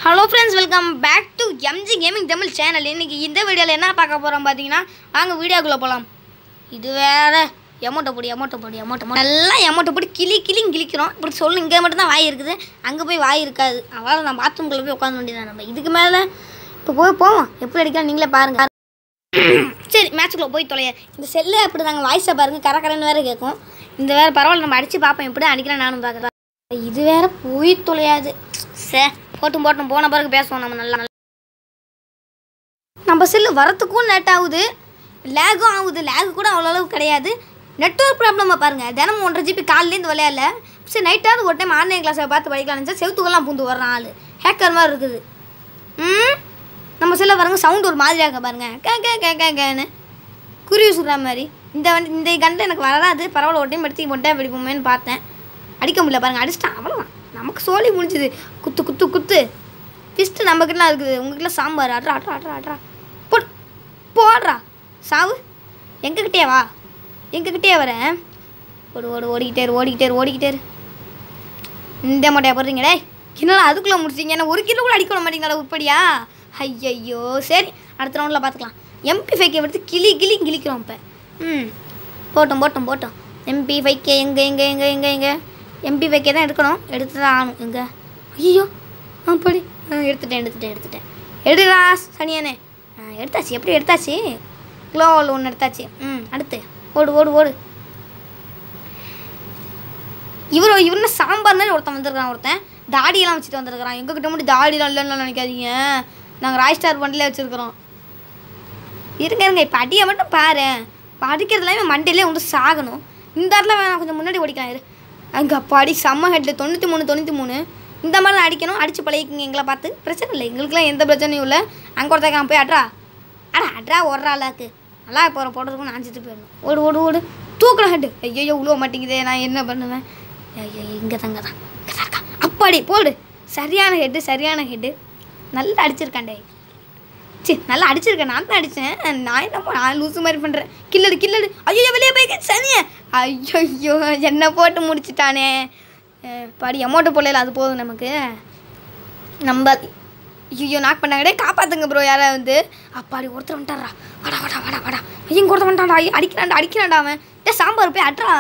Hello friends welcome back to MG gaming Tamil channel இன்னைக்கு இந்த வீடியோவில் என்ன பார்க்க போகிறோம் பார்த்தீங்கன்னா வாங்க வீடியோக்குள்ளே போகலாம் இது வேற எமௌண்ட்டை போடி எமௌண்ட்டை போடி எமௌண்ட்டை நல்லா எமௌண்ட்டை போட்டு கிளி கிளின்னு கிளிக்கிறோம் இப்படி சொல்லு இங்கே மட்டும்தான் வாய் இருக்குது அங்கே போய் வாய் இருக்காது அவ்வளோ நான் பாத்ரூம்குள்ளே போய் உட்காந்து வேண்டியதான் நம்ம இதுக்கு மேலே இப்போ போய் போவோம் எப்படி அடிக்கலாம் நீங்களே பாருங்க சரி மேட்ச்சுக்குள்ளே போய் தொலைய இந்த செல்லு அப்படி நாங்கள் வாய்ஸை பாருங்க கரகரன்னு வேறு கேட்கும் இந்த வேறு பரவாயில்ல நம்ம அடித்து பார்ப்போம் எப்படி அடிக்கிறேன் நானும் பார்க்குறேன் இது வேற போய் தொலையாது சே போட்டும் போட்டும் போன பிறகு பேசுவோம் நம்ம நல்லா நல்லா. நம்ம செல்லு வரத்துக்கும் லேட் ஆகுது லேகும் ஆகுது லேகு கூட அவ்வளோ அளவுக்கு கிடையாது நெட்ஒர்க் ப்ராப்ளமாக பாருங்கள் தினமும் ஒன்றரை ஜிபி காலையிலேருந்து விளையாடல சரி நைட்டாவது ஒரு டைம் ஆன்லைன் கிளாஸை பார்த்து படிக்கலாம்னு நினச்சா செவுத்துக்கெல்லாம் பூந்து வர்றான் ஆள் ஹேக்கர் மாதிரி இருக்குது ம் நம்ம செல்ல பாருங்க சவுண்ட் ஒரு மாதிரியாக இருக்க பாருங்க கே கே கே கே கேன்னு குருவி சுடுற மாதிரி இந்த வண்டி இந்த கண்டில் எனக்கு வராது பரவாயில்ல ஒரு டைம் எடுத்து மொட்டை பிடிப்போமேன்னு பார்த்தேன் அடிக்க முடியல பாருங்க அடிச்சிட்டான் அவ்வளோதான் நமக்கு சோலி முடிஞ்சுது குத்து குத்து குத்து ஃபிஸ்ட்டு நம்மக்கிட்டலாம் இருக்குது உங்ககிட்ட சாம்பார் அட்ரா அட்ரா அட்ரா அட்ரா போடு போடுறா சாவு எங்ககிட்டே வா எங்ககிட்டே வரேன் ஓடு ஓடு ஓடிக்கிட்டே இரு ஓடிக்கிட்டே இரு ஓடிக்கிட்டே இரு இந்த மட்டையா போடுறீங்க டேய் என்னடா அதுக்குள்ளே முடிச்சிங்க என்ன ஒரு கிலோ கூட அடிக்க விட மாட்டீங்களா உருப்படியா ஐயையோ சரி அடுத்த ரவுண்டில் பார்த்துக்கலாம் எம்பி ஃபைக்கை எடுத்து கிளி கிளி கிளிக்கிறோம் இப்போ ம் போட்டோம் போட்டோம் போட்டோம் எம்பி ஃபைக்கே எங்கே எங்கே எங்கே எங்கே எங்கே எம்பி ஃபைக்கே தான் எடுக்கணும் எடுத்து தான் ஆகணும் எங்கே ஐயோ அப்படி ஆ எடுத்துட்டேன் எடுத்துட்டேன் எடுத்துட்டேன் எடுடா சனியானே ஆ எடுத்தாச்சு எப்படி எடுத்தாச்சு க்ளோவில் ஒன்று எடுத்தாச்சு ம் அடுத்து ஓடு ஓடு ஓடு இவர் இவருன்னு சாம்பார் மாதிரி ஒருத்தன் வந்திருக்கான் ஒருத்தன் தாடியெல்லாம் வச்சுட்டு வந்திருக்கிறான் எங்ககிட்ட மட்டும் தாடியெல்லாம் இல்லைன்னு நினைக்காதீங்க நாங்கள் ராய் ஸ்டார் பண்டிலே வச்சுருக்கிறோம் இருங்க இருங்க இப்போ அடியை மட்டும் பாரு இப்போ அடிக்கிறதுல இவன் மண்டையிலே வந்து சாகணும் இந்த இடத்துல வேணாம் கொஞ்சம் முன்னாடி ஓடிக்கலாம் இரு அங்கே அப்போ அடி செம்ம ஹெட்டில் தொண்ணூற்றி மூணு தொண்ணூற்றி மூணு இந்த மாதிரி தான் அடிக்கணும் அடித்து பழகிக்குங்க எங்களை பார்த்து பிரச்சனை இல்லை எங்களுக்குலாம் எந்த பிரச்சனையும் இல்லை அங்கே ஒருத்தக்கான் போய் அட்ரா அடா அட்ரா ஒரு ஆளாக்கு நல்லா போகிற போடுறதுக்கு நான் அஞ்சிட்டு போயிடணும் ஓடு ஓடு ஓடு தூக்கல ஹெட்டு ஐயோ உழுவ மாட்டேங்குதே நான் என்ன பண்ணுவேன் ஐயோ இங்கே தாங்க தான் இங்கே தான் இருக்கா அப்பாடி போடு சரியான ஹெட்டு சரியான ஹெட்டு நல்லா அடிச்சிருக்காண்டே சி நல்லா அடிச்சிருக்கேன் நான் தான் அடித்தேன் நான் என்னமோ நான் லூசு மாதிரி பண்ணுறேன் கில்லடு கில்லடு ஐயோ வெளியே போய் சனிய ஐயோ என்ன போட்டு முடிச்சிட்டானே அஹ் பாடி அமௌண்ட்டு போடல அது போதும் நமக்கு நம்ம ஐயோ நாக் பண்ணாங்கடே காப்பாத்துங்க ப்ரோ யாரை வந்து அப்பாடி ஒருத்தர் வந்துட்டாரா வாடா வாடா வாடா வாடா ஐயோ ஒருத்தர் வந்துட்டான்டா ஐயோ, அடிக்கிறான்டா அடிக்கிறான்டா அவன் ஏ சாம்பார் போய் அட்ரா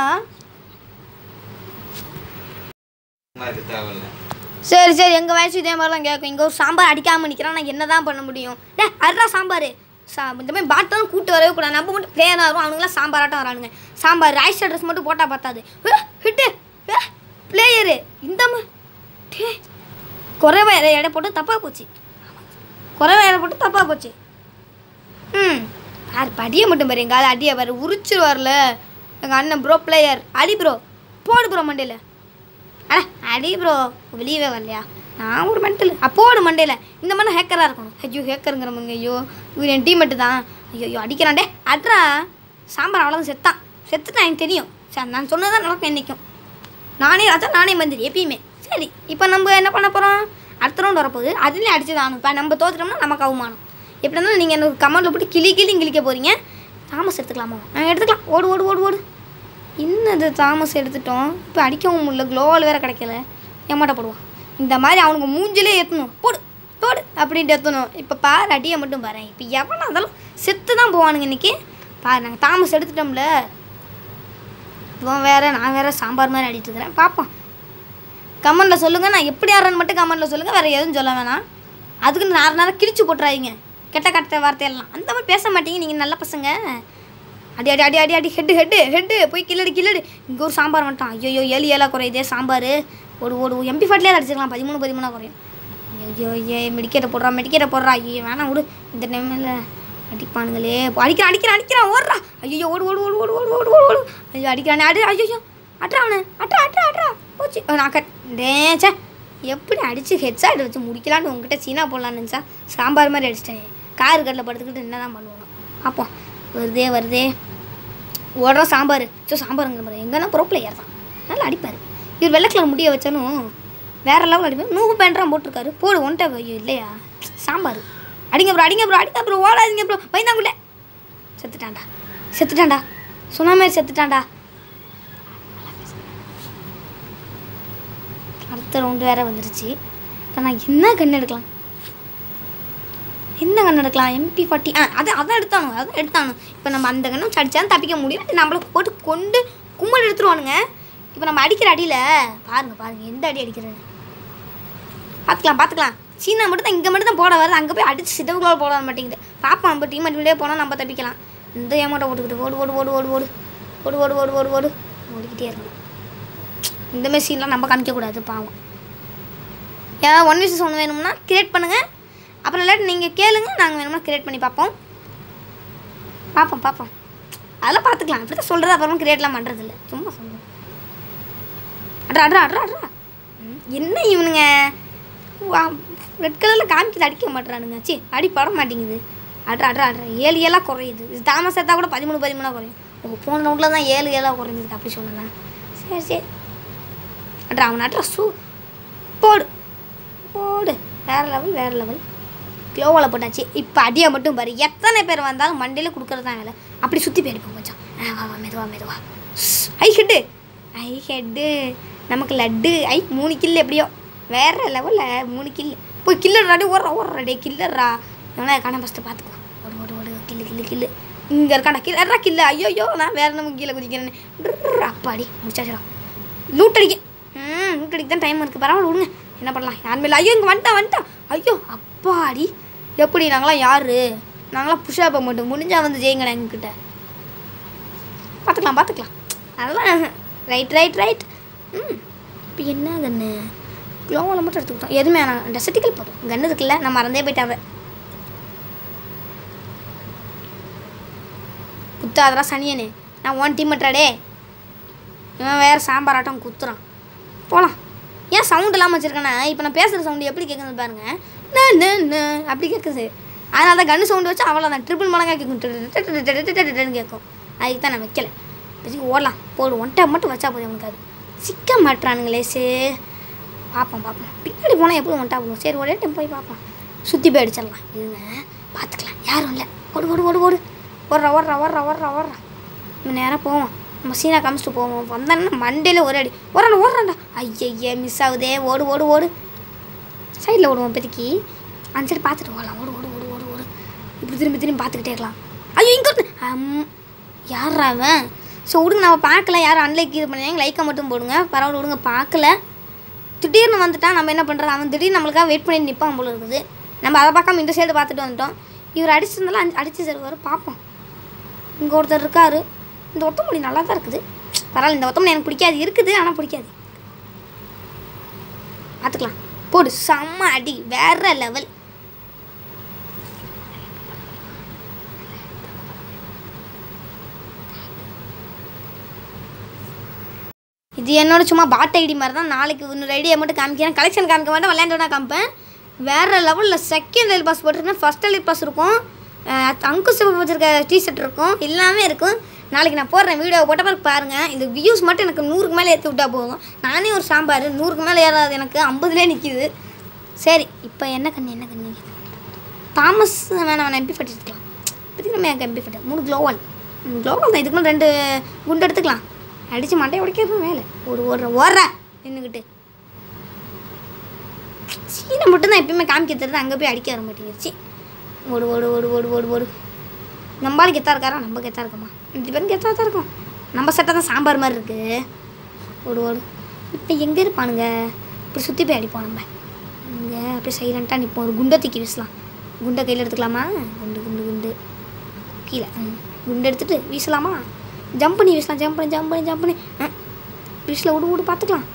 மாதிரி தேவையில்ல சரி சரி எங்கள் வயசு இதே மாதிரிலாம் கேட்கும் இங்கே ஒரு சாம்பார் அடிக்காமல் நிற்கிறான் நான் என்ன தான் பண்ண முடியும் டே அட்ரா சாம்பார் சா இந்த மாதிரி பாட்டெல்லாம் கூட்டு வரவே கூடாது நம்ம மட்டும் பிளேயராக வரும் அவனுங்களாம் சாம்பாராட்டம் வரானுங்க சாம்பார் ரைஸ் அட்ரஸ் மட்டும் போட்டால் பார்த்தாது ஹிட்டு பிளேயரு இந்த மாதிரி டே குறைவ எடை போட்டு தப்பாக போச்சு குறைவ எடை போட்டு தப்பாக போச்சு ம் யார் படியை மட்டும் பாரு எங்கள் அடியை பாரு உரிச்சிருவார்ல எங்கள் அண்ணன் ப்ரோ பிளேயர் அடி ப்ரோ போடு ப்ரோ மண்டையில் அட அடி ப்ரோ வெளியவே வரலையா நான் ஒரு மென்டல் அப்போடு மண்டையில் இந்த மாதிரி ஹேக்கராக இருக்கணும் ஐயோ ஹேக்கருங்கிறவங்க ஐயோ இவர் என் டீமெட்டு தான் ஐயோ ஐயோ அடிக்கிறான்டே அட்ரா சாம்பார் அவ்வளோதான் செத்தான் செத்துட்டான் எனக்கு தெரியும் சரி நான் சொன்னதான் நடக்கும் என்றைக்கும் நானே அதான் நானே மந்திரி எப்பயுமே சரி இப்போ நம்ம என்ன பண்ண போகிறோம் அடுத்த ரவுண்ட் வரப்போகுது அதுலேயும் அடிச்சு தானும் இப்போ நம்ம தோத்துட்டோம்னா நமக்கு அவமானம் எப்படி இருந்தாலும் நீங்கள் எனக்கு கமெண்டில் போட்டு கிளி கிளி கிளிக்க போகிறீங்க தாமஸ் எடுத்துக்கலாமா ஆ எடுத்துக்கலாம் ஓடு ஓடு ஓடு ஓடு என்னது தாமஸ் எடுத்துட்டோம் இப்போ அடிக்கவும் முடியல க்ளோவால் வேறு கிடைக்கல ஏமாட்ட போடுவான் இந்த மாதிரி அவனுக்கு மூஞ்சிலே ஏற்றணும் போடு போடு அப்படின்ட்டு ஏற்றணும் இப்போ பாரு அடியை மட்டும் பாரு இப்போ எவனா இருந்தாலும் செத்து தான் போவானுங்க இன்றைக்கி பாரு நாங்கள் தாமஸ் எடுத்துட்டோம்ல இவன் வேற நான் வேற சாம்பார் மாதிரி அடிட்டு இருக்கிறேன் பார்ப்போம் கமெண்டில் சொல்லுங்கள் நான் எப்படி ஆடுறேன்னு மட்டும் கமெண்டில் சொல்லுங்கள் வேறு எதுவும் சொல்ல வேணாம் அதுக்கு நேரம் நேரம் கிழிச்சு போட்டுறாதீங்க கெட்ட கட்ட வார்த்தையெல்லாம் அந்த மாதிரி பேச மாட்டீங்க நீங்கள் நல்ல பசங்க அடி அடி அடி அடி அடி ஹெட்டு ஹெட்டு ஹெட்டு போய் கில்லடி கில்லடி இங்கே ஒரு சாம்பார் வந்துட்டான் ஐயோ ஏழு ஏழா குறையுதே சாம்பார் ஓடு ஓடு எம்பி ஃபாட்லேயே அடிச்சிக்கலாம் பதிமூணு பதிமூணா குறையும் ஐயோ ஏ மெடிக்கேட்டை போடுறா மெடிக்கேட்டை போடுறா ஐயோ வேணாம் விடு இந்த டைமில் அடிப்பானுங்களே போ, அடிக்கிறான் அடிக்கிறான் அடிக்கிறான் ஓடுறா ஐயோ ஓடு ஓடு ஓடு ஓடு ஓடு ஓடு ஓடு ஓடு ஐயோ அடிக்கிறானே அடி ஐயோ அட்ரா அவனை அட்ரா அட்ரா அட்ரா போச்சு அஹ் நான் கட் டேச்சே எப்படி அடித்து ஹெட்ஸாட் வச்சு முடிக்கலான்னு உங்ககிட்ட சீனா போடலான்னு நினச்சா சாம்பார் மாதிரி அடிச்சிட்டேன் கார் கட்டில் படுத்துக்கிட்டு என்ன தான் பண்ணுவோம் அப்போ வருதே வருதே ஓடுற சாம்பார் சோ சாம்பாருங்கிற மாதிரி எங்கன்னா ப்ரோ பிளேயர் தான் நல்லா அடிப்பார் இவர் வெள்ளை கலர் முடிய வச்சாலும் வேற லெவல் அடிப்பார் நூறு பேண்ட்ராம் போட்டிருக்காரு போடு ஒன்ட்டை ஐயோ இல்லையா சாம்பார் அடிங்க ப்ரோ அடிங்க ப்ரோ அடிங்க ப்ரோ ஓடாதீங்க ப்ரோ பயந்தாங்குள்ளே செத்துட்டான்டா செத்துட்டான்டா சொன்ன மாதிரி செத்துட்டான்டா அடுத்த ரவுண்டு வேற வந்துருச்சு இப்போ நான் என்ன கண் எடுக்கலாம் என்ன கண்ணு எடுக்கலாம் எம்பி ஃபார்ட்டி ஆ அதை அதான் எடுத்தானு அதான் எடுத்தானு இப்போ நம்ம அந்த கண்ணை வச்சு அடிச்சா தப்பிக்க முடியும் நம்மளை போட்டு கொண்டு கும்பல் எடுத்துருவானுங்க இப்போ நம்ம அடிக்கிற அடியில் பாருங்க பாருங்க எந்த அடி அடிக்கிறது பார்த்துக்கலாம் பார்த்துக்கலாம் சீனா மட்டும் தான் இங்கே மட்டும் தான் போட வருது அங்கே போய் அடிச்சு சிதவுக்குள்ள போட வர மாட்டேங்குது பாப்போம் நம்ம டீம் மட்டும் போனால் நம்ம தப்பிக்கலாம் இந்த ஏமாட்ட ஓட்டுக்கிட்டு ஓடு ஓடு ஓடு ஓடு ஓடு ஓடு ஓடு ஓடு ஓடு ஓடு ஓடிக்கிட்டே இருக்கணும் இந்த மாதிரி சீன்லாம் நம்ம காமிக்கக்கூடாது பாவம் ஏதாவது ஒன் விசஸ் ஒன்று வேணும்னா கிரியேட் பண்ணுங்கள் அப்புறம் இல்லாட்டி நீங்கள் கேளுங்க நாங்கள் வேணும்னா கிரியேட் பண்ணி பார்ப்போம் பார்ப்போம் பார்ப்போம் அதெல்லாம் பார்த்துக்கலாம் இப்படி தான் சொல்கிறது அப்புறமா கிரியேட்லாம் பண்ணுறது இல்லை சும்மா சொல்கிறோம் அட்ரா அட்ரா அட்ரா அட்ரா ம், என்ன இவனுங்க ரெட் கலரில் காமிக்குது அடிக்க மாட்டுறானுங்க சி அடி பட மாட்டேங்குது அட்ரா அட்ரா அட்ரா ஏழு ஏழாக குறையுது இது தாமஸ் சேர்த்தா கூட பதிமூணு பதிமூணாக குறையும் ஓ போன ரவுண்டில் தான் ஏழு ஏழாக குறைஞ்சிருக்கு அப்படி சொன்னேன் சரி சரி அட்ரா அவன் அட்ரா சூ போடு போடு வேறு லெவல் வேறு லெவல் க்ளோவில் போட்டாச்சு இப்போ அடியை மட்டும் பாரு எத்தனை பேர் வந்தாலும் மண்டியில் கொடுக்குறது தான் வேலை அப்படி சுற்றி போயிருப்போம் கொஞ்சம் ஆ, வா வா மெதுவா மெதுவா ஸ், ஐ ஹெட்டு ஐ ஹெட்டு நமக்கு லட்டு ஐ மூணு கில்லு எப்படியோ வேற லெவலில் மூணு கில்லு போய் கில்லர்றாடி ஓடுறா ஓடுறா டே கில்லர்ரா எவனா காண ஃபஸ்ட்டு பார்த்துக்கோ ஓடு ஓடு ஓடு கில்லு கில்லு கில்லு இங்கே இருக்காண்டா கில்லர்ரா கில்லு ஐயோ ஐயோ நான் வேற நம்ம கீழே குதிக்கிறேன்னு ட்ரு, அப்பாடி முடிச்சாச்சுடா லூட் அடிக்க ம் லூட் அடிக்க தான் டைம் இருக்குது பரவாயில்ல விடுங்க என்ன பண்ணலாம் யாருமே இல்லை ஐயோ இங்கே வந்துட்டான் வந்துட்டான் ஐயோ அப்பாடி எப்படி நாங்களாம் யாரு நாங்களாம் புஷாப்பை மட்டும் முடிஞ்சா வந்து ஜெயிங்கடா எங்ககிட்ட பார்த்துக்கலாம் பார்த்துக்கலாம் அதெல்லாம் ரைட் ரைட் ரைட் ம் இப்போ என்ன கண்ணு க்ளோவில் மட்டும் எடுத்துக்கிட்டோம் எதுவுமே வேணாம் டெசட்டிக்கல் போதும் கன்று இருக்குல்ல நான் மறந்தே போயிட்டாவே குத்தாதரா சனியனே நான் ஒன் டீம் மட்டாடே இவன் வேறு சாம்பார் ஆட்டம் குத்துறான் போகலாம் ஏன் சவுண்ட் இல்லாமல் வச்சுருக்கேன்னா இப்போ நான் பேசுகிற சவுண்டு எப்படி கேட்குது பாருங்க ந, ந, ந, அப்படி கேட்குது அதனால தான் கன்று சவுண்டு வச்சு அவ்வளோதான் ட்ரிபிள் மடங்காக கேட்கும் டு, டு, டு, டு, டு, டு, டு, டு, டுன்னு கேட்கும் அதுக்கு தான் நான் வைக்கல இப்போதைக்கு ஓடலாம் போடு ஒன் டைம் மட்டும் வச்சா போதும் அவனுக்கு அது சிக்க மாட்டுறானுங்களே சே பார்ப்போம் பார்ப்போம் பின்னாடி போனால் எப்படி ஒன்ட்டா போகும் சரி ஒரே டைம் போய் பார்ப்போம் சுற்றி போய் அடிச்சிடலாம் இருங்க பார்த்துக்கலாம் யாரும் இல்லை ஓடு ஓடு ஓடு ஓடு ஓடுறா ஓடுறா ஓடுறா ஓடுறா ஓடுறா நம்ம நேராக போவோம் நம்ம சீனா காமிச்சிட்டு போவோம் வந்தானே மண்டையில் ஒரு அடி ஓடுறான் ஓடுறான்டா ஐயய்ய மிஸ் ஆகுதே ஓடு ஓடு ஓடு சைடில் ஓடுவோம் இப்போதைக்கு அந்த சைடு பார்த்துட்டு போகலாம் ஓடு ஓடு ஓடு ஓடு ஓடு இப்படி திரும்பி திரும்பி பார்த்துக்கிட்டே இருக்கலாம் ஐயோ இங்கே இருந்து அம் யாரா அவன் ஸோ விடுங்க நம்ம பார்க்கல யாரும் அன்லைக் இது பண்ணுவாங்க லைக்கை மட்டும் போடுங்க பரவாயில்ல விடுங்க பார்க்கல திடீர்னு வந்துட்டான் நம்ம என்ன பண்ணுறது அவன் திடீர்னு நம்மளுக்காக வெயிட் பண்ணி நிற்பான் போல இருக்குது நம்ம அதை பார்க்காம இந்த சைடு பார்த்துட்டு வந்துட்டோம் இவர் அடிச்சிருந்தாலும் அஞ்சு அடிச்சு தருவார் பார்ப்போம் இங்கே ஒருத்தர் இருக்காரு இந்த ஒத்தமொழி நல்லா தான் இருக்குது பரவாயில்ல இந்த ஒத்தமொழி எனக்கு பிடிக்காது இருக்குது ஆனால் பிடிக்காது பார்த்துக்கலாம் போடு செம்ம அடி வேற லெவல் இது என்னோட சும்மா பாட் ஐடி மாதிரி தான் நாளைக்கு இன்னொரு ஐடியா மட்டும் காமிக்கிறேன் கலெக்ஷன் காமிக்க மாட்டேன் விளையாண்டோட காமிப்பேன் வேறு லெவலில் செகண்ட் எல் பாஸ் போட்டிருக்கேன் ஃபஸ்ட் எல் பாஸ் இருக்கும் அஹ் அங்கு சிவப்பு வச்சிருக்க டிஷர்ட் இருக்கும் எல்லாமே இருக்கும் நாளைக்கு நான் போடுறேன் வீடியோ போட்ட பிறகு பாருங்கள் இந்த வியூஸ் மட்டும் எனக்கு நூறுக்கு மேலே ஏற்றி விட்டா போதும் நானே ஒரு சாம்பார் நூறுக்கு மேலே ஏறாது எனக்கு ஐம்பதுலேயே நிற்கிது சரி இப்போ என்ன கண்ணு என்ன கண்ணு தாமஸ் வேணாம் வேணாம் எம்பி ஃபட்டி எடுத்துக்கலாம் இப்போதைக்கு நம்ம எனக்கு எம்பி ஃபட்டி மூணு க்ளோவல் க்ளோவல் தான் இதுக்கு மேலே ரெண்டு குண்டு எடுத்துக்கலாம் அடித்து மண்டையை உடைக்கிறது மேலே ஓடு ஓடுற ஓடுற நின்றுக்கிட்டு சீனை மட்டும் தான் எப்பயுமே காமிக்க தெரியுது அங்கே போய் அடிக்க வர மாட்டேங்கிருச்சு ஓடு ஓடு ஓடு ஓடு ஓடு ஓடு நம்மளால கெத்தா இருக்காரா நம்ம கெத்தா இருக்கோமா ரெண்டு பேரும் கெத்தா தான் இருக்கும் நம்ம சட்டை தான் சாம்பார் மாதிரி இருக்கு ஓடு ஓடு இப்போ எங்கே இருப்பானுங்க இப்படி சுற்றி போய் அடிப்போம் நம்ம இங்கே அப்படியே சைலண்ட்டாக நிற்போம் ஒரு குண்டை தூக்கி வீசலாம் குண்டை கையில் எடுத்துக்கலாமா குண்டு குண்டு குண்டு கீழே ம். குண்டு எடுத்துட்டு வீசலாமா ஜம்ப் பண்ணி வீசலாம் ஜம்ப் பண்ணி ஜம்ப் பண்ணி ஜம்ப் பண்ணி வீசில் விடு விடு பார்த்துக்கலாம்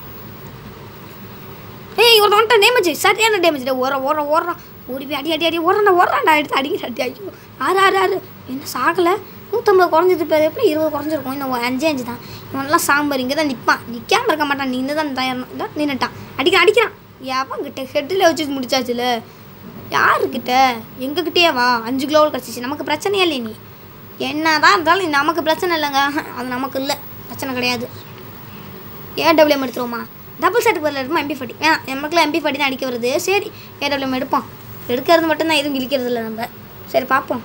ஏய் ஒரு வந்துட்டா டேமேஜ் சரியான டேமேஜ் ஓர ஓர ஓடுறான் ஓடி போய் அடி அடி அடி ஓடுறான்டா ஓடுறான்டா எடுத்து அடிக்கிற அடி ஐயோ ஆறு ஆறு ஆறு என்ன சாகலை நூற்றம்பது குறைஞ்சது இப்போ எப்படி இருபது குறைஞ்சிருக்கும் இன்னும் அஞ்சு அஞ்சு தான் இவனெல்லாம் சாம்பார் இங்கே தான் நிற்பான் நிற்காம இருக்க மாட்டான் நின்று தான் தயாரணும் இல்லை நின்றுட்டான் அடிக்கிறான் அடிக்கிறான் எவன் கிட்ட ஹெட்டில் வச்சு முடிச்சாச்சுல யாருக்கிட்ட எங்ககிட்டயே வா அஞ்சு கிலோவில் கிடச்சிச்சு நமக்கு பிரச்சனையே இல்லை நீ என்னதான் இருந்தாலும் நீ நமக்கு பிரச்சனை இல்லைங்க அது நமக்கு இல்லை பிரச்சனை கிடையாது ஏடபிள்யூஎம் எடுத்துருவோமா டபுள் செட்டுக்கு பதில் எடுப்போம் எம்பி ஃபார்ட்டி ஏன் நமக்குலாம் எம்பி ஃபார்ட்டி தான் அடிக்க வருது சரி ஏடபிள்யூஎம் எடுப்போம் எடுக்கிறது மட்டும்தான் எதுவும் கிழிக்கிறது இல்லை நம்ம சரி பார்ப்போம்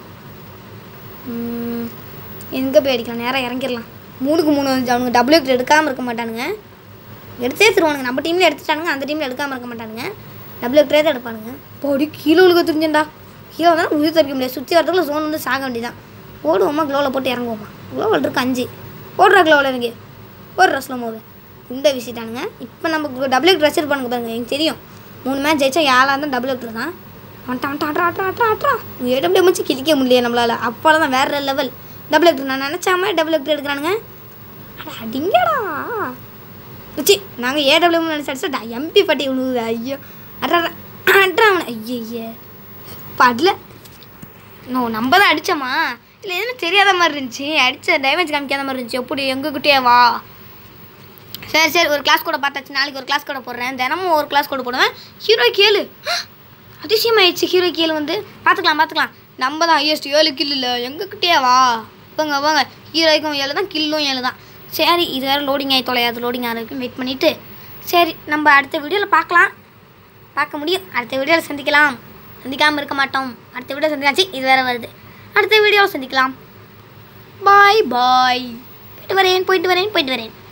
எங்கே போய் அடிக்கலாம் நேராக இறங்கிடலாம் மூணுக்கு மூணு வந்து அவனுங்க டபுள் எக்ட் எடுக்காமல் இருக்க மாட்டானுங்க எடுத்தே தருவானுங்க நம்ம டீமில் எடுத்துட்டானுங்க அந்த டீமில் எடுக்காமல் இருக்க மாட்டானுங்க டபுள் எக்டரே தான் எடுப்பானுங்க போடி கீழே உழுக தெரிஞ்சண்டா ஹீரோ தான் உயிர் தப்பிக்க முடியாது சுற்றி வரதுக்குள்ள ஜோன் வந்து சாக வேண்டியதான் ஓடுவோமா க்ளோவில் போட்டு இறங்குவோமா க்ளோவில் இருக்கு அஞ்சு ஓடுற க்ளோவில் இறங்கி ஓடுற ஸ்லோ மோது குண்டை வீசிட்டானுங்க இப்போ நம்ம டபுள் ட்ரெஸ் பண்ணுங்க பாருங்க எனக்கு தெரியும் மூணு மேட்ச் ஜெயிச்சா ஏழாக தான் டபுள் எக்டர் தான் வந்துட்டான் வந்துட்டான் ஆட்ரா ஆட்ரா ஆட்ரா ஆட்ரா ஏடபிள்யூ வச்சு கிழிக்க முடியல நம்மளால் அப்போலாம் தான் வேற லெவல் டபுள் எக்டர் நான் நினச்ச மாதிரி டபுள் எக்டர் எடுக்கிறானுங்க அட அடிங்கடா ருச்சி நாங்கள் ஏடபிள்யூ நினச்சி அடிச்சா எம்பி பட்டி விழுவுது ஐயோ அட்ரா அட்ரா அவனை ஐயோ ஐயே படல நோ நம்ம தான் அடித்தோமா இல்லை எதுவும் தெரியாத மாதிரி இருந்துச்சு அடித்த டேமேஜ் காமிக்காத மாதிரி இருந்துச்சு எப்படி எங்ககிட்டயே வா சரி சரி ஒரு கிளாஸ் கூட பார்த்தாச்சு நாளைக்கு ஒரு கிளாஸ் கூட போடுறேன் தினமும் ஒரு கிளாஸ் கூட போடுவேன் ஹீரோ கேளு அதிசயமாயிடுச்சு ஹீரோ கேளு வந்து பார்த்துக்கலாம் பார்த்துக்கலாம் நம்ம தான் ஹையஸ்ட் ஏழு கில் இல்லை எங்ககிட்டயே வா வாங்க வாங்க ஹீரோய்க்கும் ஏழு தான் கில்லும் ஏழு தான் சரி இது வேறு லோடிங் ஆகி தொலையாது லோடிங் ஆகிறதுக்கு வெயிட் பண்ணிவிட்டு சரி நம்ம அடுத்த வீடியோவில் பார்க்கலாம் பார்க்க முடியும் அடுத்த வீடியோவில் சந்திக்கலாம் சந்திக்காமல் இருக்க மாட்டோம் அடுத்த வீடியோ சந்திக்காச்சு இது வேறு வருது அடுத்த வீடியோவில் சந்திக்கலாம் பாய் பாய் போயிட்டு வரேன் போயிட்டு வரேன் போயிட்டு வரேன்